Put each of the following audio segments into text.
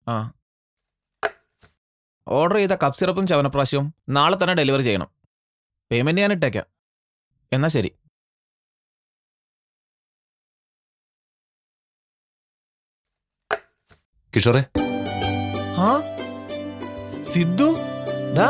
ആ ഓർഡർ ചെയ്ത കപ്പ് സിറപ്പും ചവനപ്രാശവും നാളെ തന്നെ ഡെലിവറി ചെയ്യണം പേയ്മെന്റ് ഞാൻ ഇട്ടേക്കാം എന്നാ ശരി കിഷോറെ ആ സിദ്ധു ഡാ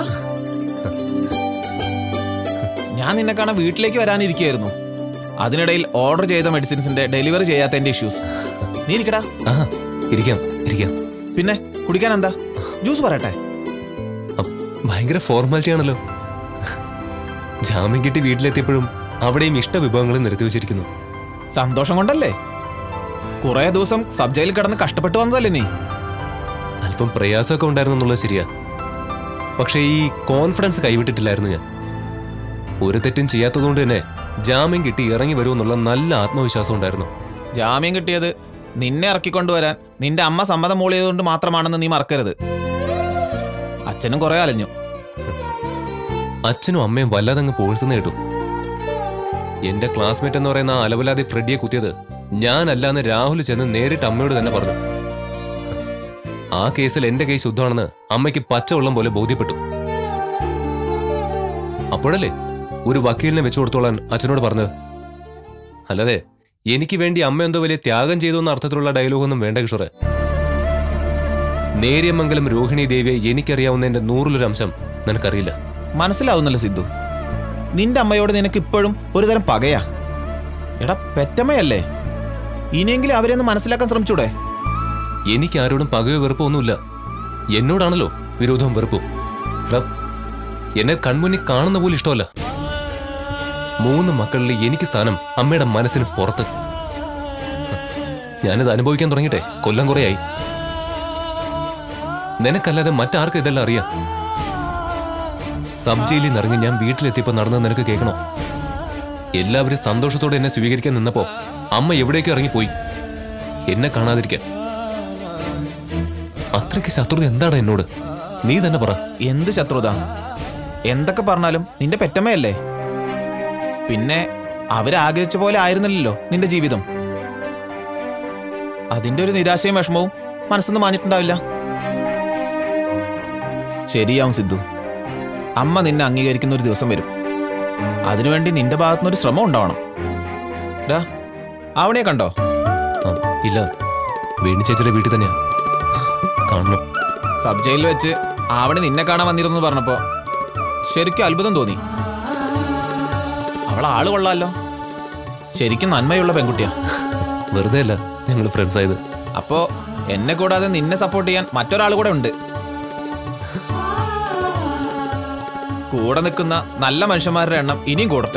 ഞാൻ നിന്നെ കാണാൻ വീട്ടിലേക്ക് വരാനിരിക്കുകയായിരുന്നു അതിനിടയിൽ ഓർഡർ ചെയ്ത മെഡിസിൻസിന്റെ ഡെലിവറി ചെയ്യാത്തതിന്റെ ഇഷ്യൂസ് നീ ഇരിക്കടാ ആ ഇരിക്കാം ഇരിക്കാം പിന്നെ കുടിക്കാൻ എന്താ ജ്യൂസ് പറയട്ടെ അ, ഭയങ്കര ഫോർമാലിറ്റി ആണല്ലോ ജാമ്യം കിട്ടി വീട്ടിലെത്തിയപ്പോഴും അവിടെയും ഇഷ്ട വിഭവങ്ങൾ നിരത്തി വെച്ചിരിക്കുന്നു സന്തോഷം കൊണ്ടല്ലേ കുറെ ദിവസം സബ് ജയിലിൽ കിടന്ന് കഷ്ടപ്പെട്ടു വന്നതല്ലേ നീ അല്പം പ്രയാസമൊക്കെ ഉണ്ടായിരുന്നു എന്നുള്ളത് ശരിയാ പക്ഷേ ഈ കോൺഫിഡൻസ് കൈവിട്ടിട്ടില്ലായിരുന്നു ഞാൻ ഒരു തെറ്റും ചെയ്യാത്തതുകൊണ്ട് തന്നെ ജാമ്യം കിട്ടി ഇറങ്ങി വരുമെന്നുള്ള നല്ല ആത്മവിശ്വാസം ഉണ്ടായിരുന്നു ജാമ്യം കിട്ടിയത് നിന്നെ ഇറക്കിക്കൊണ്ടുവരാൻ നിന്റെ അമ്മ സമ്മതം മൂളിയതുകൊണ്ട് മാത്രമാണെന്ന് നീ മറക്കരുത് അച്ഛനും കുറെ അലഞ്ഞു അച്ഛനും അമ്മയും വല്ലാതങ്ങ് പോഴ്ത്തുന്ന കേട്ടു എന്റെ ക്ലാസ്മേറ്റ് എന്ന് പറയുന്ന ആ അലവലാതി ഫ്രെഡിയെ കുത്തിയത് ഞാനല്ലാന്ന് രാഹുൽ ചെന്ന് നേരിട്ട് അമ്മയോട് തന്നെ പറഞ്ഞു ആ കേസിൽ എന്റെ കൈ ശുദ്ധമാണെന്ന് അമ്മയ്ക്ക് പച്ചവെള്ളം പോലെ ബോധ്യപ്പെട്ടു അപ്പോഴല്ലേ ഒരു വക്കീലിനെ വെച്ചു കൊടുത്തോളാൻ അച്ഛനോട് പറഞ്ഞത് അല്ലാതെ എനിക്ക് വേണ്ടി അമ്മ എന്തോ വലിയ ത്യാഗം ചെയ്തു എന്ന അർത്ഥത്തിലുള്ള ഡയലോഗൊന്നും വേണ്ട കിഷോറെ നേര്യമംഗലം രോഹിണി ദേവിയെ എനിക്കറിയാവുന്നതിന്റെ നൂറിലൊരു അംശം നിനക്കറിയില്ല മനസ്സിലാവുന്നല്ലോ സിദ്ധു നിന്റെ അമ്മയോട് നിനക്ക് ഇപ്പോഴും ഒരുതരം പകയാ എടാ പെറ്റമ്മയല്ലേ ഇനിയെങ്കിലും അവരെ ഒന്ന് മനസ്സിലാക്കാൻ ശ്രമിച്ചൂടെ എനിക്ക് ആരോടും പകയോ വെറുപ്പോ ഒന്നുമില്ല എന്നോടാണല്ലോ വിരോധവും വെറുപ്പും എടാ, എന്നെ കൺമുന്നിൽ കാണുന്ന പോലും ഇഷ്ടമല്ല മൂന്ന് മക്കളിൽ എനിക്ക് സ്ഥാനം അമ്മയുടെ മനസ്സിന് പുറത്ത് ഞാനിത് അനുഭവിക്കാൻ തുടങ്ങിട്ടെ കൊല്ലം കുറയായി നിനക്കല്ലാതെ മറ്റാർക്കും ഇതെല്ലാം അറിയാം സബ് ജയിലിൽ നിന്ന് ഇറങ്ങി ഞാൻ വീട്ടിലെത്തിയപ്പോ നടന്നത് നിനക്ക് കേൾക്കണോ എല്ലാവരും സന്തോഷത്തോടെ എന്നെ സ്വീകരിക്കാൻ നിന്നപ്പോ അമ്മ എവിടേക്ക് ഇറങ്ങിപ്പോയി എന്നെ കാണാതിരിക്കാൻ അത്രയ്ക്ക് ശത്രുത എന്താണ് എന്നോട് നീ തന്നെ പറ എന്ത് ശത്രുത എന്തൊക്കെ പറഞ്ഞാലും നിന്റെ പെറ്റമ്മയല്ലേ പിന്നെ അവരാഗ്രഹിച്ച പോലെ ആയിരുന്നില്ലല്ലോ നിന്റെ ജീവിതം അതിന്റെ ഒരു നിരാശയും വിഷമവും മനസ്സൊന്ന് മാഞ്ഞിട്ടുണ്ടാവില്ല ശരിയാവും സിദ്ധു അമ്മ നിന്നെ അംഗീകരിക്കുന്ന ഒരു ദിവസം വരും അതിനുവേണ്ടി നിന്റെ ഭാഗത്തുനിന്നൊരു ശ്രമം ഉണ്ടാവണം ഡാ അവനെ കണ്ടോ ആ, ഇല്ല വേണി ചേച്ചിയുടെ വീട്ടിൽ തന്നെയാ കാണണം സബ് ജയിലിൽ വെച്ച് ആവണി നിന്നെ കാണാൻ വന്നിരുന്നു പറഞ്ഞപ്പോ ശരിക്കും അത്ഭുതം തോന്നി അവൾ ആള് കൊള്ളാലോ ശരിക്കും നന്മയുള്ള പെൺകുട്ടിയാ വെറുതെ അല്ല ഞങ്ങൾ ഫ്രണ്ട്സ് ആയത് അപ്പോ എന്നെ കൂടാതെ നിന്നെ സപ്പോർട്ട് ചെയ്യാൻ മറ്റൊരാൾ കൂടെ ഉണ്ട് കൂടെ നിൽക്കുന്ന നല്ല മനുഷ്യന്മാരുടെ എണ്ണം ഇനിയും കൂടട്ടെ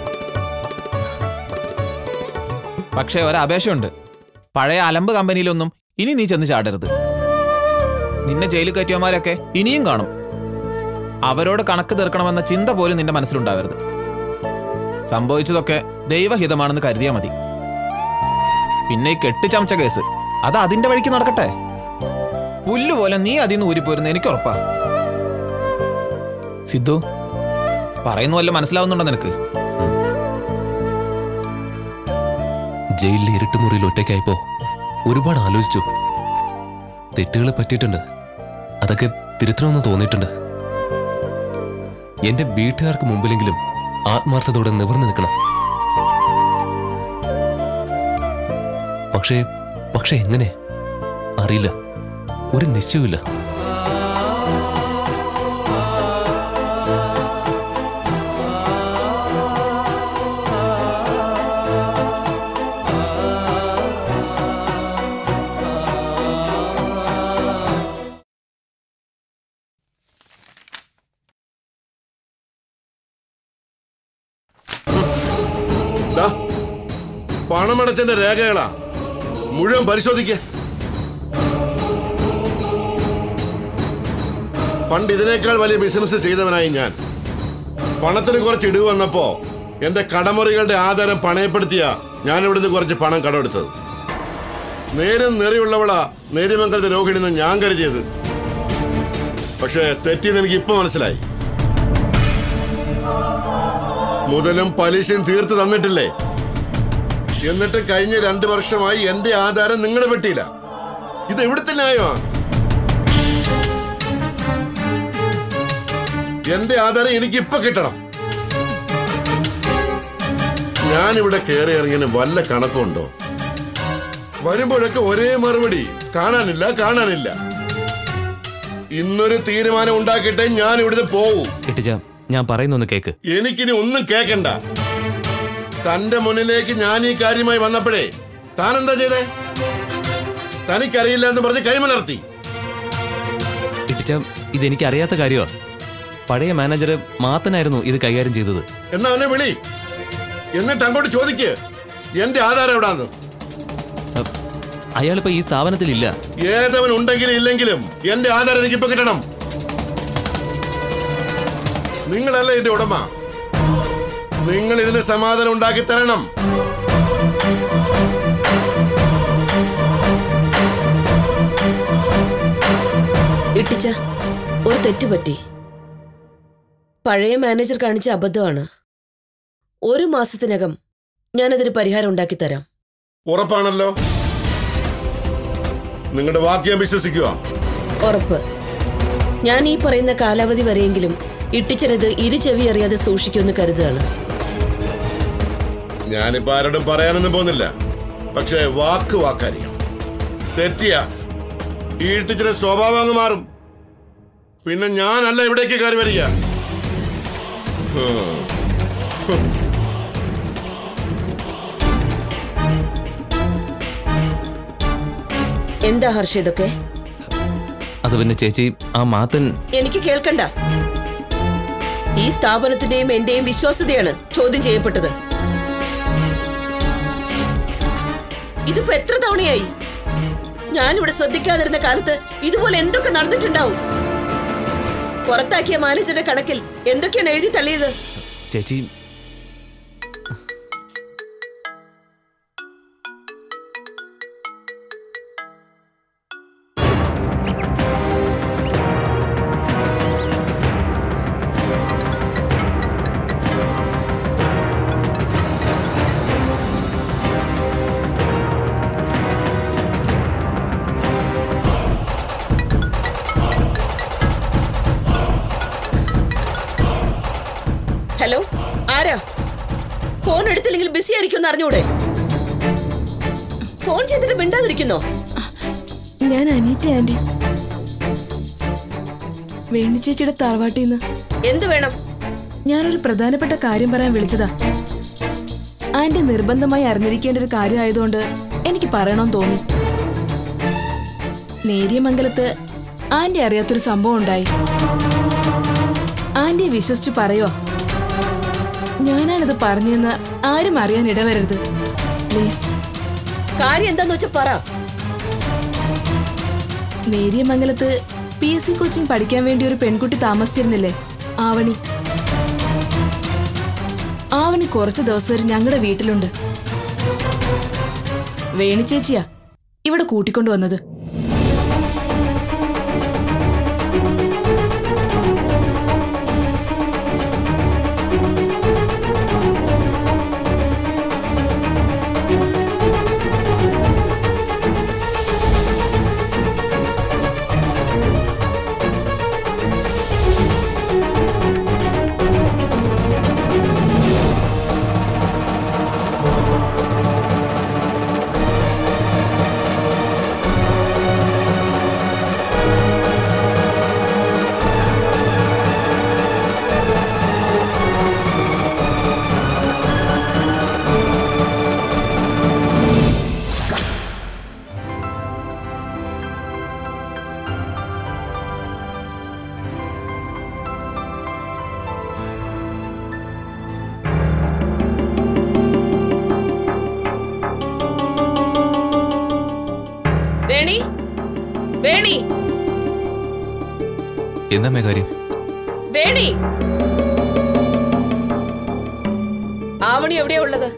പക്ഷേ ഒരപേക്ഷയുണ്ട് പഴയ അലമ്പ് കമ്പനിയിലൊന്നും ഇനി നീ ചെന്ന് ചാടരുത് നിന്നെ ജയിലിൽ കയറ്റിയവന്മാരൊക്കെ ഇനിയും കാണും അവരോട് കണക്ക് തീർക്കണമെന്ന ചിന്ത പോലും നിന്റെ മനസ്സിലുണ്ടാവരുത് സംഭവിച്ചതൊക്കെ ദൈവഹിതമാണെന്ന് കരുതിയാൽ മതി പിന്നെ ഈ കെട്ടിച്ചമച്ച കേസ് അത് അതിന്റെ വഴിക്ക് നടക്കട്ടെ പുല്ലുപോലെ നീ അതിൽ നിന്ന് ഊരിപ്പോരുന്ന എനിക്ക് ഉറപ്പാ സിദ്ധു പറയുന്ന വല്ല മനസ്സിലാവുന്നുണ്ടോ നിനക്ക് ജയിലിലെ ഇരുട്ടുമുറിയിൽ ഒറ്റയ്ക്കായപ്പോ ഒരുപാട് ആലോചിച്ചു തെറ്റുകൾ പറ്റിയിട്ടുണ്ട് അതൊക്കെ തിരുത്തണമെന്ന് തോന്നിയിട്ടുണ്ട് എന്റെ വീട്ടുകാർക്ക് മുമ്പിലെങ്കിലും ആത്മാർത്ഥതയോടെ നിവർന്നു നിൽക്കണം പക്ഷേ പക്ഷെ എങ്ങനെ അറിയില്ല ഒരു നിശ്ചയമില്ല ദാ, പണമടച്ചന്റെ രേഖകളാ മുഴുവൻ പരിശോധിക്ക പണ്ട് ഇതിനേക്കാൾ വലിയ ബിസിനസ് ചെയ്തവനായി ഞാൻ പണത്തിന് കുറച്ച് ഇടിവ് വന്നപ്പോ എന്റെ കടമുറികളുടെ ആധാരം പണയപ്പെടുത്തിയ ഞാൻ ഇവിടുന്ന് കുറച്ച് പണം കടമെടുത്തത് നേരും നെറിയുള്ളവളാ നേര്യമംഗലത്തെ രോഹിണിന്ന് ഞാൻ കരുതിയത് പക്ഷേ തെറ്റിയെന്ന് എനിക്ക് ഇപ്പൊ മനസ്സിലായി മുതലും പലിശയും തീർത്ത് തന്നിട്ടില്ലേ എന്നിട്ട് കഴിഞ്ഞ രണ്ടു വർഷമായി എന്റെ ആധാരം നിങ്ങൾ വെട്ടിയില്ല ഇത് എവിടുത്തെ ന്യായമാ എന്റെ ആധാരം എനിക്ക് ഇപ്പൊ കിട്ടണം ഞാനിവിടെ കയറി ഇറങ്ങിന് വല്ല കണക്കുണ്ടോ വരുമ്പോഴൊക്കെ ഒരേ മറുപടി കാണാനില്ല കാണാനില്ല ഇന്നൊരു തീരുമാനം ഉണ്ടാക്കിയിട്ടേ ഞാൻ ഇവിടുന്ന് പോവൂ ഇട്ടിച്ച ഞാൻ പറയുന്നൊന്ന് കേക്ക് എനിക്കിനി ഒന്നും കേക്കണ്ട തന്റെ മുന്നിലേക്ക് ഞാൻ ഈ കാര്യമായി വന്നപ്പോഴേ താൻ എന്താ ചെയ്തേ തനിക്കറിയില്ല എന്ന് പറഞ്ഞ് കൈമലർത്തി ഇട്ടിച്ച ഇതെനിക്ക് അറിയാത്ത കാര്യമാ പഴയ മാനേജർ മാത്തനായിരുന്നു ഇത് കൈകാര്യം ചെയ്തത് എന്നാ അവനെ വിളി എന്നിട്ട് അങ്ങോട്ട് ചോദിക്ക് എന്റെ ആധാരം എവിടാന്ന് അഹ്, അയാളിപ്പോ ഈ സ്ഥാപനത്തിലില്ല ഏതവൻ ഉണ്ടെങ്കിലും ഇല്ലെങ്കിലും എന്റെ ആധാരം എനിക്കിപ്പോ കിട്ടണം നിങ്ങളല്ല എന്റെ ഉടമ നിങ്ങൾ ഇതിന് സമാധാനം ഉണ്ടാക്കി തരണം ഇട്ടിച്ച ഒരു തെറ്റുപറ്റി പഴയ മാനേജർ കാണിച്ച അബദ്ധമാണ് ഒരു മാസത്തിനകം ഞാനതിന് പരിഹാരം ഉണ്ടാക്കി തരാം ഉറപ്പാണല്ലോ നിങ്ങളുടെ വാക്ക് ഞാൻ വിശ്വസിക്കുക ഉറപ്പ് ഞാൻ ഈ പറയുന്ന കാലാവധി വരെയെങ്കിലും ഇട്ടിച്ചനത് ഇരു ചെവി അറിയാതെ സൂക്ഷിക്കുമെന്ന് കരുതുകയാണ് ഞാനിപ്പോ ആരോടും പറയാനൊന്നും പോകുന്നില്ല പക്ഷേ വാക്ക് വാക്കായിരിക്കണം തെറ്റിയ ഈ ഇട്ടിച്ചിലെ സ്വഭാവം അങ്ങ് മാറും പിന്നെ ഞാനല്ല ഇവിടേക്ക് കയറി വരിക ഹും. ഹും. എന്താ ഹർഷ ഇതൊക്കെ അത് പിന്നെ ചേച്ചി ആ മാത്തൻ എനിക്ക് കേൾക്കണ്ട ഈ സ്ഥാപനത്തിന്റെയും എന്റെയും വിശ്വാസ്യതയാണ് ചോദ്യം ചെയ്യപ്പെട്ടത് ഇതിപ്പോ എത്ര തവണയായി ഞാനിവിടെ ശ്രദ്ധിക്കാതിരുന്ന കാലത്ത് ഇതുപോലെ എന്തൊക്കെ നടന്നിട്ടുണ്ടാവും പുറത്താക്കിയ മാനേജറുടെ കണക്കിൽ എന്തൊക്കെയാണ് എഴുതി തള്ളിയത് ചേച്ചി ഹലോ ആരാ ഫോൺ എടുത്തില്ലെങ്കിൽ ബിസി ആയിരിക്കും അറിഞ്ഞൂടെ ഫോൺ ചെയ്തിട്ട് മിണ്ടാതിരിക്കുന്നോ ഞാൻ അനീറ്റ ആന്റി വേണി ചേച്ചിയുടെ തറവാട്ടിന്ന് എന്ത് വേണം ഞാനൊരു പ്രധാനപ്പെട്ട കാര്യം പറയാൻ വിളിച്ചതാ ആന്റി നിർബന്ധമായി അറിഞ്ഞിരിക്കേണ്ട ഒരു കാര്യമായതുകൊണ്ട് എനിക്ക് പറയണമെന്ന് തോന്നി നേരിയമംഗലത്ത് ആന്റി അറിയാത്തൊരു സംഭവം ഉണ്ടായി ആന്റിയെ വിശ്വസിച്ചു പറയോ ഞാനാണിത് പറഞ്ഞെന്ന് ആരും അറിയാൻ ഇടവരരുത് പ്ലീസ് കാര്യം എന്താന്ന് വെച്ചാ പറ നേരിയമംഗലത്ത് പി എസ് സി കോച്ചിങ് പഠിക്കാൻ വേണ്ടി ഒരു പെൺകുട്ടി താമസിച്ചിരുന്നില്ലേ ആവണി ആവണി കുറച്ച് ദിവസം വരെ ഞങ്ങളുടെ വീട്ടിലുണ്ട് വേണി ചേച്ചിയാ ഇവിടെ കൂട്ടിക്കൊണ്ടുവന്നത് വേണി വേണി എന്താ കാര്യം വേണി ആവണി എവിടെയാ ഉള്ളത്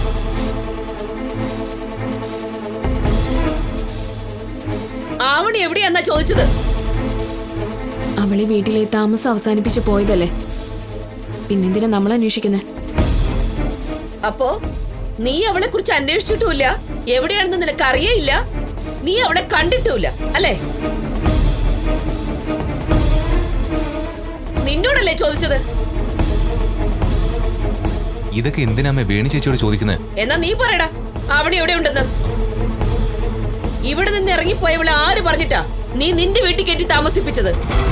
ആവണി എവിടെയാന്നാ ചോദിച്ചത് അവളെ വീട്ടിലെ താമസം അവസാനിപ്പിച്ച് പോയതല്ലേ പിന്നെന്തിനാ നമ്മൾ അന്വേഷിക്കുന്നത് അപ്പോ നീ അവളെ കുറിച്ച് അന്വേഷിച്ചിട്ടുമില്ല എവിടെയാണെന്ന് നിനക്ക് അറിയേയില്ല നീ അവളെ കണ്ടിട്ടുമില്ല അല്ലേ നിന്നോടല്ലേ ചോദിച്ചത് ഇതൊക്കെ എന്തിനാമ്മേ വേണി ചേച്ചിയോട് ചോദിക്കുന്നത് എന്നാ നീ പറയടാ അവിടെ എവിടെ ഉണ്ടെന്ന് ഇവിടെ നിന്ന് ഇറങ്ങിപ്പോയവളെ ആര് പറഞ്ഞിട്ടാ നീ നിന്റെ വീട്ടിൽ കയറ്റി താമസിപ്പിച്ചത്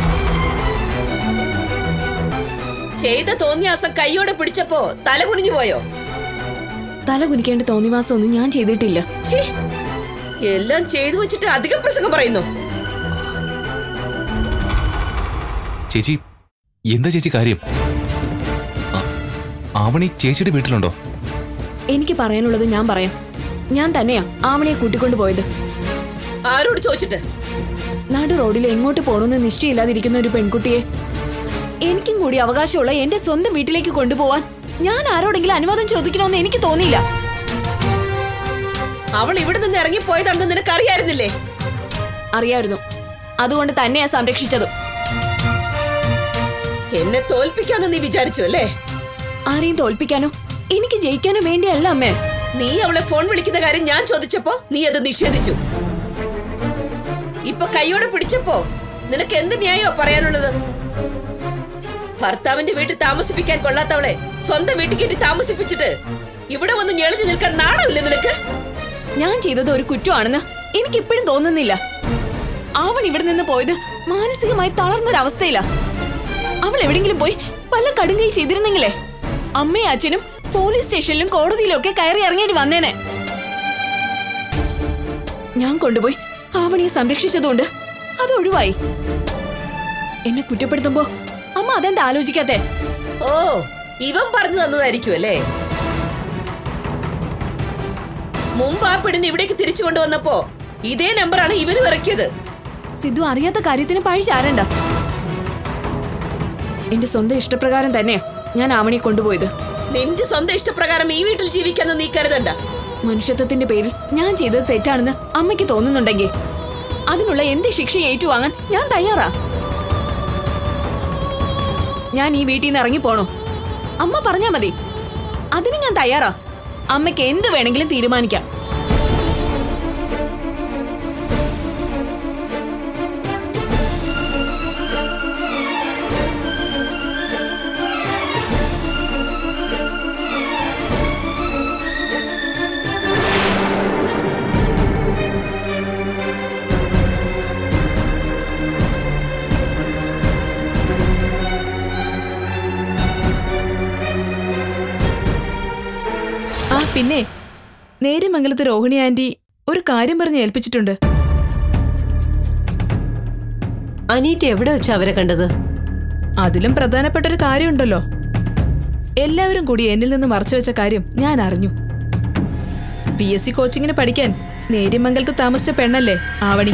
ചെയ്ത തോന്നിയാസം കൈയോടെ പിടിച്ചപ്പോ തല കുനിഞ്ഞു പോയോ തല കുനിക്കേണ്ട തോന്നിവാസം ഒന്നും ഞാൻ ചെയ്തിട്ടില്ല ഛീ, എല്ലാം ചെയ്തു വെച്ചിട്ട് അധികം പ്രസംഗം പറയുന്നു ചേച്ചി എന്താ ചേച്ചി കാര്യം ആ, ആവണി ചേച്ചിയുടെ വീട്ടിലുണ്ടോ എനിക്ക് പറയാനുള്ളത് ഞാൻ പറയാം ഞാൻ തന്നെയാ ആവണിയെ കൂട്ടിക്കൊണ്ടു പോയത് ആരോട് ചോദിച്ചിട്ട് നടു റോഡിൽ എങ്ങോട്ട് പോകണമെന്ന് നിശ്ചയമില്ലാതിരിക്കുന്ന ഒരു പെൺകുട്ടിയെ എനിക്കും കൂടി അവകാശമുള്ള എന്റെ സ്വന്തം വീട്ടിലേക്ക് കൊണ്ടുപോവാൻ ഞാൻ ആരോടെങ്കിലും അനുവാദം ചോദിക്കണമെന്ന് എനിക്ക് തോന്നിയില്ല അവൾ ഇവിടെ നിന്ന് ഇറങ്ങിപ്പോയതാണെന്ന് നിനക്ക് അറിയായിരുന്നില്ലേ അറിയായിരുന്നു അതുകൊണ്ട് തന്നെയാ സംരക്ഷിച്ചത് എന്നെ തോൽപ്പിക്കാന്ന് നീ വിചാരിച്ചു അല്ലേ ആരെയും തോൽപ്പിക്കാനോ എനിക്ക് ജയിക്കാനോ വേണ്ടിയല്ല അമ്മേ നീ അവളെ ഫോൺ വിളിക്കുന്ന കാര്യം ഞാൻ ചോദിച്ചപ്പോ നീ അത് നിഷേധിച്ചു ഇപ്പൊ കൈയോടെ പിടിച്ചപ്പോ നിനക്ക് എന്ത് ന്യായോ പറയാനുള്ളത് ഭർത്താവിന്റെ വീട്ടിൽ താമസിപ്പിക്കാൻ കൊള്ളാത്തവളെ സ്വന്തം വീട്ടിൽ കയറ്റി താമസിപ്പിച്ചിട്ട് ഇവിടെ വന്ന് ഞെളിഞ്ഞു നിൽക്കാൻ നാണമില്ലേ നിനക്ക് ഞാൻ ചെയ്തത് ഒരു കുറ്റമാണെന്ന് എനിക്കിപ്പോഴും തോന്നുന്നില്ല അവൻ ഇവിടെ നിന്ന് പോയത് മാനസികമായി തളർന്നൊരവസ്ഥയിലാ അവൾ എവിടെങ്കിലും പോയി പല കടുങ്കൈ ചെയ്തിരുന്നെങ്കിലേ അമ്മയും അച്ഛനും പോലീസ് സ്റ്റേഷനിലും കോടതിയിലും ഒക്കെ കയറി ഇറങ്ങേണ്ടി വന്നേനെ ഞാൻ കൊണ്ടുപോയി ആവണിയെ സംരക്ഷിച്ചതുകൊണ്ട് അത് ഒഴിവായി എന്നെ കുറ്റപ്പെടുത്തുമ്പോ അമ്മ അതെന്താ ആലോചിക്കാത്തെ ഓ ഇവൻ പറഞ്ഞു തന്നതായിരിക്കും അല്ലേ മുമ്പ് ആ പെണ്ണിനെ ഇവിടേക്ക് തിരിച്ചു കൊണ്ടുവന്നപ്പോ ഇതേ നമ്പറാണ് ഇവരും ഇറക്കിയത് സിദ്ധു അറിയാത്ത കാര്യത്തിന് പഴി ചാരണ്ട എന്റെ സ്വന്തം ഇഷ്ടപ്രകാരം തന്നെയാ ഞാൻ ആവണിയെ കൊണ്ടുപോയത് നിന്റെ സ്വന്തം ഇഷ്ടപ്രകാരം ഈ വീട്ടിൽ ജീവിക്കാന്ന് നീ കരുതണ്ട മനുഷ്യത്വത്തിന്റെ പേരിൽ ഞാൻ ചെയ്തത് തെറ്റാണെന്ന് അമ്മയ്ക്ക് തോന്നുന്നുണ്ടെങ്കിൽ അതിനുള്ള എന്ത് ശിക്ഷ ഏറ്റുവാങ്ങാൻ ഞാൻ തയ്യാറാ ഞാൻ ഈ വീട്ടിൽ നിന്ന് ഇറങ്ങി പോണോ അമ്മ പറഞ്ഞാ മതി അതിന് ഞാൻ തയ്യാറാ അമ്മയ്ക്ക് എന്ത് വേണമെങ്കിലും തീരുമാനിക്കാം ആ പിന്നെ നേര്യമംഗലത്ത് രോഹിണി ആന്റി ഒരു കാര്യം പറഞ്ഞ് ഏൽപ്പിച്ചിട്ടുണ്ട് അനീറ്റ എവിടെ വെച്ചാ അവരെ കണ്ടത് അതിലും പ്രധാനപ്പെട്ട ഒരു കാര്യമുണ്ടല്ലോ എല്ലാവരും കൂടി എന്നിൽ നിന്ന് മറച്ചു വെച്ച കാര്യം ഞാൻ അറിഞ്ഞു പി എസ് സി കോച്ചിങ്ങിന് പഠിക്കാൻ നേര്യമംഗലത്ത് താമസിച്ച പെണ്ണല്ലേ ആവണി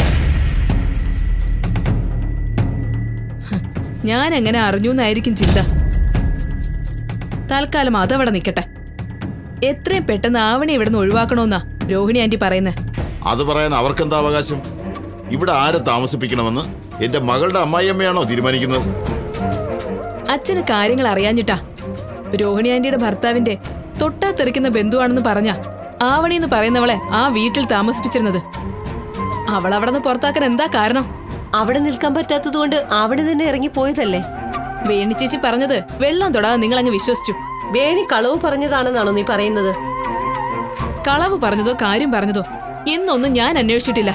ഹ്, ഞാൻ എങ്ങനെ അറിഞ്ഞു എന്നായിരിക്കും ചിന്ത തൽക്കാലം അതവിടെ നിൽക്കട്ടെ എത്രയും പെട്ടെന്ന് ആവണി ഇവിടുന്ന് ഒഴിവാക്കണമെന്നാ രോഹിണി ആന്റി പറയുന്നത് അത് പറയാൻ അവർക്കെന്താ അവകാശം ഇവിടെ ആരെ താമസിപ്പിക്കണമെന്ന് എന്റെ മകളുടെ അമ്മായിയമ്മയാണോ തീരുമാനിക്കുന്നത് അച്ഛന് കാര്യങ്ങൾ അറിയാഞ്ഞിട്ടാ രോഹിണി ആന്റിയുടെ ഭർത്താവിന്റെ തൊട്ടാ തെറിക്കുന്ന ബന്ധുവാണെന്ന് പറഞ്ഞ ആവണി എന്ന് പറയുന്നവളെ ആ വീട്ടിൽ താമസിപ്പിച്ചിരുന്നത് അവൾ അവിടെ നിന്ന് പുറത്താക്കാൻ എന്താ കാരണം അവിടെ നിൽക്കാൻ പറ്റാത്തതുകൊണ്ട് അവിടെ തന്നെ ഇറങ്ങി പോയതല്ലേ വേണി ചേച്ചി പറഞ്ഞത് വെള്ളം തൊടാതെ നിങ്ങൾ അങ്ങ് വിശ്വസിച്ചു വേണി കളവ് പറഞ്ഞതാണെന്നാണോ നീ പറയുന്നത് കളവ് പറഞ്ഞതോ കാര്യം പറഞ്ഞതോ എന്നൊന്നും ഞാൻ അന്വേഷിച്ചിട്ടില്ല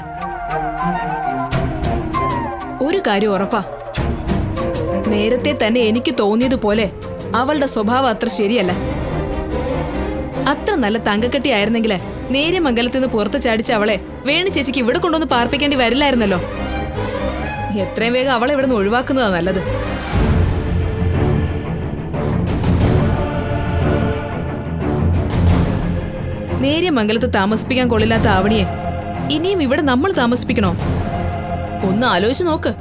ഒരു കാര്യം ഉറപ്പാ നേരത്തെ തന്നെ എനിക്ക് തോന്നിയതുപോലെ അവളുടെ സ്വഭാവം അത്ര ശരിയല്ല അത്ര നല്ല തങ്കക്കെട്ടി ആയിരുന്നെങ്കില് നേരെ മംഗലത്ത് നിന്ന് പുറത്ത് ചാടിച്ച അവളെ വേണി ചേച്ചിക്ക് ഇവിടെ കൊണ്ടുവന്ന് പാർപ്പിക്കേണ്ടി വരില്ലായിരുന്നല്ലോ എത്രയും വേഗം അവളെ ഇവിടെ നിന്ന് ഒഴിവാക്കുന്നതാ നല്ലത് നേരെ മംഗലത്ത് താമസിപ്പിക്കാൻ കൊള്ളില്ലാത്ത ആവണിയെ ഇനിയും ഇവിടെ നമ്മൾ താമസിപ്പിക്കണോ ഒന്ന് ആലോചിച്ച് നോക്ക്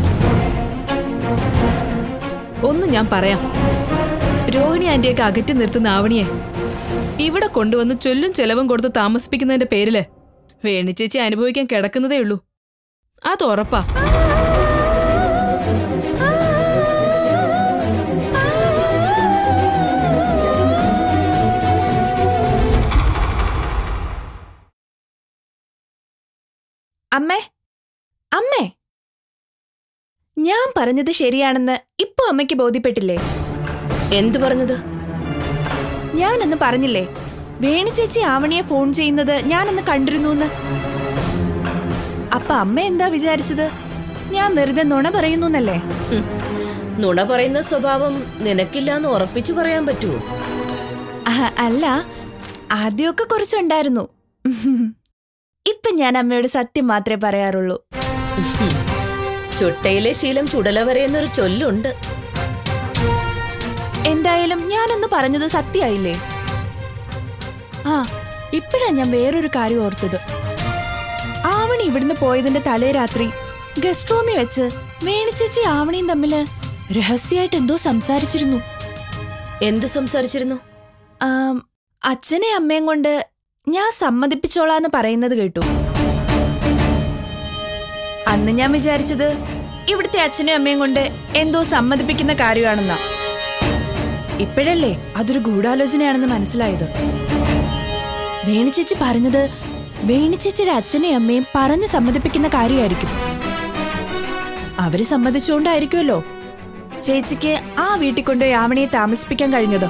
ഒന്ന് ഞാൻ പറയാം രോഹിണി ആന്റിയൊക്കെ അകറ്റി നിർത്തുന്ന ആവണിയെ ഇവിടെ കൊണ്ടുവന്ന് ചൊല്ലും ചെലവും കൊടുത്ത് താമസിപ്പിക്കുന്നതിന്റെ പേരില് വേണിച്ചേച്ചി അനുഭവിക്കാൻ കിടക്കുന്നതേ ഉള്ളൂ അത് ഉറപ്പാ അമ്മേ അമ്മേ ഞാൻ പറഞ്ഞത് ശരിയാണെന്ന് ഇപ്പൊ അമ്മയ്ക്ക് ബോധ്യപ്പെട്ടില്ലേ എന്ത് പറഞ്ഞത് ഞാനന്ന് പറഞ്ഞില്ലേ വേണി ചേച്ചി ആവണിയെ ഫോൺ ചെയ്യുന്നത് ഞാനന്ന് കണ്ടിരുന്നു എന്ന് അപ്പൊ അമ്മ എന്താ വിചാരിച്ചത് ഞാൻ വെറുതെ നുണ പറയുന്നു എന്നല്ലേ ഉം. നുണ പറയുന്ന സ്വഭാവം നിനക്കില്ലാന്ന് ഉറപ്പിച്ചു പറയാൻ പറ്റുമോ അഹ, അല്ല ആദ്യമൊക്കെ കുറച്ചുണ്ടായിരുന്നു ഇപ്പൊ ഞാൻ അമ്മയോട് സത്യം മാത്രമേ പറയാറുള്ളൂ ചുട്ടയിലെ ശീലം ചുടല വരെ എന്നൊരു ചൊല്ലുണ്ട് എന്തായാലും ഞാനൊന്ന് പറഞ്ഞത് സത്യമായില്ലേ ആ ഇപ്പോഴാ ഞാൻ വേറൊരു കാര്യം ഓർത്തത് ആവണി ഇവിടുന്ന് പോയതിന്റെ തലേ രാത്രി ഗസ്റ്റ് റൂമിൽ വെച്ച് വേണിച്ചേച്ചി ആവണിയും തമ്മില് രഹസ്യമായിട്ട് എന്തോ സംസാരിച്ചിരുന്നു എന്ത് സംസാരിച്ചിരുന്നു ആം, അച്ഛനെ അമ്മയും കൊണ്ട് ഞാൻ സമ്മതിപ്പിച്ചോളാന്ന് പറയുന്നത് കേട്ടു അന്ന് ഞാൻ വിചാരിച്ചത് ഇവിടുത്തെ അച്ഛനും അമ്മയും കൊണ്ട് എന്തോ സമ്മതിപ്പിക്കുന്ന കാര്യമാണെന്നാ ഇപ്പോഴല്ലേ അതൊരു ഗൂഢാലോചനയാണെന്ന് മനസ്സിലായത് വേണിച്ചേച്ചി പറഞ്ഞത് വേണിച്ചേച്ചിയുടെ അച്ഛനെയും അമ്മയും പറഞ്ഞ് സമ്മതിപ്പിക്കുന്ന കാര്യമായിരിക്കും അവര് സമ്മതിച്ചുകൊണ്ടായിരിക്കുമല്ലോ ചേച്ചിക്ക് ആ വീട്ടിൽ കൊണ്ടുപോയി ആവണിയെ താമസിപ്പിക്കാൻ കഴിഞ്ഞത്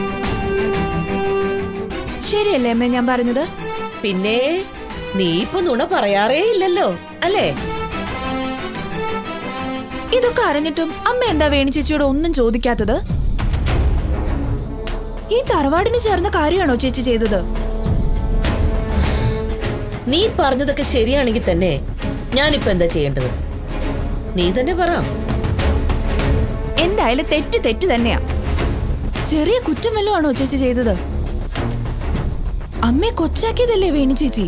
ശരിയല്ലേ അമ്മ ഞാൻ പറഞ്ഞത് പിന്നെ നീ ഇപ്പൊ നുണ പറയാറേ ഇല്ലല്ലോ അല്ലേ ഇതൊക്കെ അറിഞ്ഞിട്ടും അമ്മ എന്താ വേണി ചേച്ചിയോട് ഒന്നും ചോദിക്കാത്തത് ഈ തറവാടിന് ചേർന്ന കാര്യമാണോ ചേച്ചി ചെയ്തത് നീ പറഞ്ഞതൊക്കെ ശരിയാണെങ്കിൽ തന്നെ ഞാനിപ്പോ എന്താ ചെയ്യേണ്ടത് നീ തന്നെ പറ എന്തായാലും തെറ്റ് തെറ്റ് തന്നെയാ ചെറിയ കുറ്റം വല്ലതും ആണോ ചേച്ചി ചെയ്തത് അമ്മയെ കൊച്ചാക്കിയതല്ലേ വേണി ചേച്ചി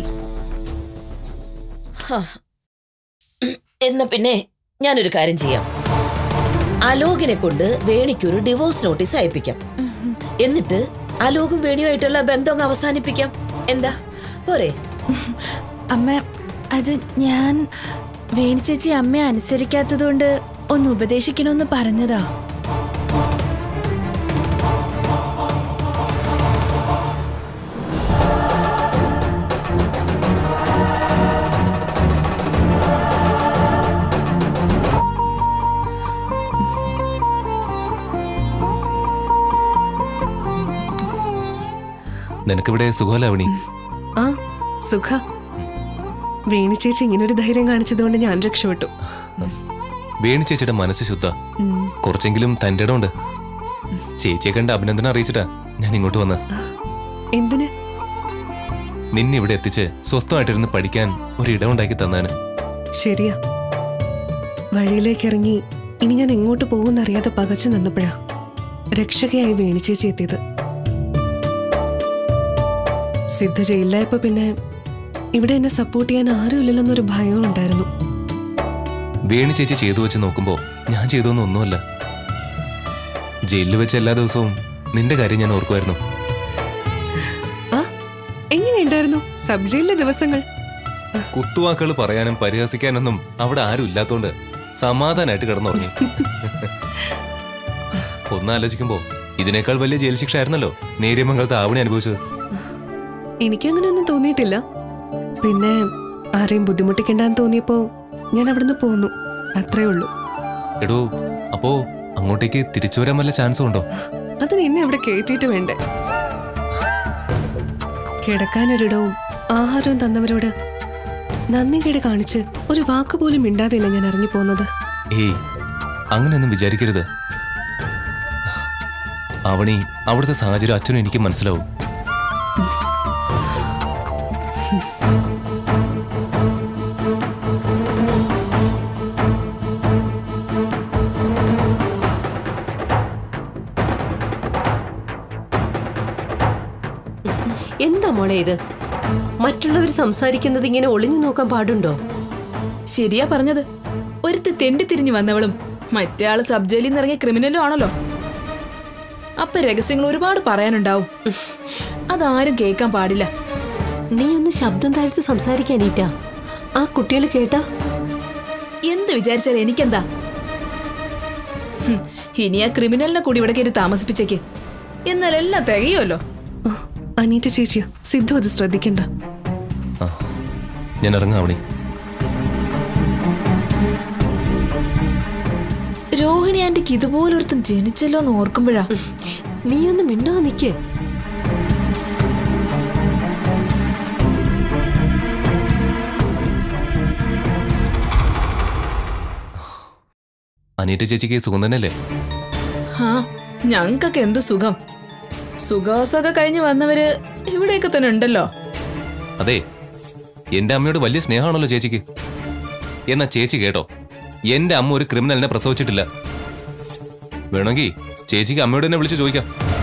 ഹാ. എന്നാ പിന്നെ ഞാനൊരു കാര്യം ചെയ്യാം അലോകിനെ കൊണ്ട് വേണിക്കൊരു ഡിവോഴ്സ് നോട്ടീസ് അയപ്പിക്കാം എന്നിട്ട് അലോകും വേണിയുമായിട്ടുള്ള ബന്ധം അങ്ങ് അവസാനിപ്പിക്കാം എന്താ പോരെ അമ്മ അത് ഞാൻ വേണി ചേച്ചി അമ്മയെ അനുസരിക്കാത്തതുകൊണ്ട് ഒന്ന് ഉപദേശിക്കണമെന്ന് പറഞ്ഞതാ നിനക്കിവിടെ സുഖമല്ലാവണി ആ സുഖ വേണി ചേച്ചി ഇങ്ങനൊരു ധൈര്യം കാണിച്ചതുകൊണ്ട് ഞാൻ രക്ഷപ്പെട്ടു വേണി ചേച്ചിയുടെ മനസ്സ് ശുദ്ധ കുറച്ചെങ്കിലും തൻ്റെ ഇടമുണ്ട് ചേച്ചിയെ കണ്ട് അഭിനന്ദനം അറിയിച്ചിട്ടാ ഞാൻ ഇങ്ങോട്ട് വന്ന് എന്തിന് നിന്നെ ഇവിടെ എത്തിച്ച് സ്വസ്ഥമായിട്ടിരുന്ന് പഠിക്കാൻ ഒരു ഇടമുണ്ടാക്കി തന്നാന് ശരിയാ വഴിയിലേക്ക് ഇറങ്ങി ഇനി ഞാൻ എങ്ങോട്ട് പോകുന്നറിയാതെ പകച്ചു നിന്നപ്പോഴാ രക്ഷകയായി വേണി ചേച്ചി എത്തിയത് സിദ്ധു ജയിലിലായപ്പോ പിന്നെ ഇവിടെ എന്നെ സപ്പോർട്ട് ചെയ്യാൻ ആരുമില്ലല്ലോന്നൊരു ഭയവും ഉണ്ടായിരുന്നു വേണി ചേച്ചി ചെയ്തു വെച്ച് നോക്കുമ്പോ ഞാൻ ചെയ്തൊന്നും ഒന്നുമല്ല ജയിലിൽ വെച്ച് എല്ലാ ദിവസവും നിന്റെ കാര്യം ഞാൻ ഓർക്കുമായിരുന്നു ആ എങ്ങനെയുണ്ടായിരുന്നു സബ് ജയിലിലെ ദിവസങ്ങൾ കുത്തുവാക്കുകൾ പറയാനും പരിഹസിക്കാനൊന്നും അവിടെ ആരും ഇല്ലാത്തോണ്ട് സമാധാനായിട്ട് കിടന്നുറങ്ങി ഒന്നാലോചിക്കുമ്പോ ഇതിനേക്കാൾ വലിയ ജയിൽ ശിക്ഷ ആയിരുന്നല്ലോ നേര്യമംഗലത്ത് ആവണി അനുഭവിച്ചത് എനിക്കങ്ങനെയൊന്നും തോന്നിയിട്ടില്ല പിന്നെ ആരെയും ബുദ്ധിമുട്ടിക്കണ്ടെന്ന് തോന്നിയപ്പോ ഞാൻ അവിടുന്ന് പോന്നു അത്രേ ഉള്ളൂ എടോ അപ്പോ അങ്ങോട്ടേക്ക് തിരിച്ചു വരാൻ വല്ല ചാൻസും ഉണ്ടോ അതിന് എന്നെ അവിടെ കയറ്റിയിട്ട് വേണ്ടേ കിടക്കാനൊരിടവും ആഹാരവും തന്നവരോട് നന്ദി കേട് കാണിച്ച് ഒരു വാക്ക് പോലും മിണ്ടാതെയില്ല ഞാൻ ഇറങ്ങി പോകുന്നത് ഏയ് അങ്ങനെയൊന്നും വിചാരിക്കരുത് അവണി അവിടുത്തെ സാഹചര്യം അച്ഛനും എനിക്ക് മനസ്സിലാവും എന്താ മോളെ ഇത് മറ്റുള്ളവർ സംസാരിക്കുന്നത് ഇങ്ങനെ ഒളിഞ്ഞു നോക്കാൻ പാടുണ്ടോ ശരിയാ പറഞ്ഞത് ഒരുത്തി തെണ്ടി തിരിഞ്ഞു വന്നവളും മറ്റേ ആള് സബ് ജയിലിൽ നിന്ന് ഇറങ്ങിയ ക്രിമിനലും ആണല്ലോ അപ്പൊ രഹസ്യങ്ങൾ ഒരുപാട് പറയാനുണ്ടാവും അതാരും കേൾക്കാൻ പാടില്ല നീ ഒന്ന് ശബ്ദം താഴ്ത്തി സംസാരിക്കാനീറ്റാ ആ കുട്ടികൾ കേട്ടാ എന്ത് വിചാരിച്ചാൽ എനിക്കെന്താ ഹും, ഇനി ആ ക്രിമിനലിനെ കൂടി ഇവിടെ കയറ്റി താമസിപ്പിച്ചേക്ക് എന്നാൽ എല്ലാം തികയുമല്ലോ ആ, അനീറ്റ ചേച്ചിയാ സിദ്ധു അത് ശ്രദ്ധിക്കണ്ട ആ ഞാൻ ഇറങ്ങാം അവണി രോഹിണി ആന്റിക്ക് ഇതുപോലൊരുത്തൻ ജനിച്ചല്ലോ എന്ന് ഓർക്കുമ്പോഴാ നീ ഒന്ന് മിണ്ടാ നിക്ക് അനീറ്റ ചേച്ചിക്ക് സുഖം തന്നെയല്ലേ ആ ഞങ്ങൾക്കൊക്കെ എന്ത് സുഖം സുഖവാസമൊക്കെ കഴിഞ്ഞ് വന്നവര് ഇവിടെയൊക്കെ തന്നെ ഉണ്ടല്ലോ അതെ എന്റെ അമ്മയോട് വലിയ സ്നേഹമാണല്ലോ ചേച്ചിക്ക് എന്നാ ചേച്ചി കേട്ടോ എന്റെ അമ്മ ഒരു ക്രിമിനലിനെ പ്രസവിച്ചിട്ടില്ല വേണമെങ്കിൽ ചേച്ചിക്ക് അമ്മയോട് തന്നെ വിളിച്ച് ചോദിക്കാം